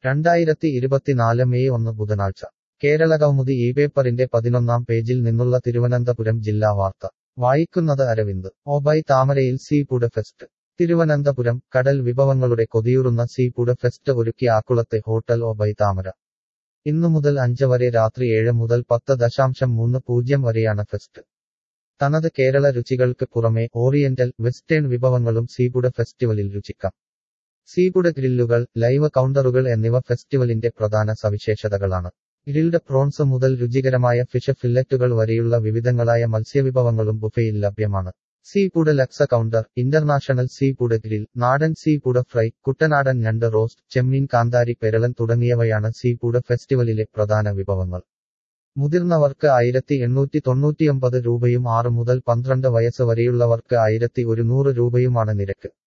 രണ്ടായിരത്തി ഇരുപത്തിനാല് മെയ് ഒന്ന് ബുധനാഴ്ച കേരളകൗമുദി ഈ പേപ്പറിന്റെ പതിനൊന്നാം പേജിൽ നിന്നുള്ള തിരുവനന്തപുരം ജില്ലാ വാർത്ത വായിക്കുന്നത് അരവിന്ദ് ഒബൈ താമരയിൽ സീ ഫുഡ് ഫെസ്റ്റ് തിരുവനന്തപുരം കടൽ വിഭവങ്ങളുടെ കൊതിയൂറുന്ന സീ ഫുഡ് ഫെസ്റ്റ് ഒരുക്കി ആക്കുളത്തെ ഹോട്ടൽ ഒബൈ താമര ഇന്നു മുതൽ അഞ്ച് വരെ രാത്രി ഏഴ് മുതൽ പത്ത് ദശാംശം മൂന്ന് പൂജ്യം വരെയാണ് ഫെസ്റ്റ് തനത് കേരള രുചികൾക്ക് പുറമെ ഓറിയന്റൽ വെസ്റ്റേൺ വിഭവങ്ങളും സീഫുഡ് ഫെസ്റ്റിവലിൽ രുചിക്കാം സീഫുഡ് ഗ്രില്ലുകൾ ലൈവ് കൗണ്ടറുകൾ എന്നിവ ഫെസ്റ്റിവലിന്റെ പ്രധാന സവിശേഷതകളാണ് ഗ്രിൽഡ് പ്രോൺസ് മുതൽ രുചികരമായ ഫിഷ് ഫില്ലറ്റുകൾ വരെയുള്ള വിവിധങ്ങളായ മത്സ്യവിഭവങ്ങളും ബുഫയിൽ ലഭ്യമാണ് സീ ഫുഡ് ലക്സ counter international seafood grill നാടൻ സീ ഫുഡ് ഫ്രൈ കുട്ടനാടൻ ഞണ്ട് റോസ്റ്റ് ചെമ്മീൻ കാന്താരി പെരളൻ തുടങ്ങിയവയാണ് സീ ഫുഡ് ഫെസ്റ്റിവലിലെ പ്രധാന വിഭവങ്ങൾ മുതിർന്നവർക്ക് ആയിരത്തി എണ്ണൂറ്റി തൊണ്ണൂറ്റിയൊമ്പത് രൂപയും ആറ് മുതൽ പന്ത്രണ്ട് വയസ്സ് വരെയുള്ളവർക്ക് ആയിരത്തി ഒരുന്നൂറ് രൂപയുമാണ് നിരക്ക്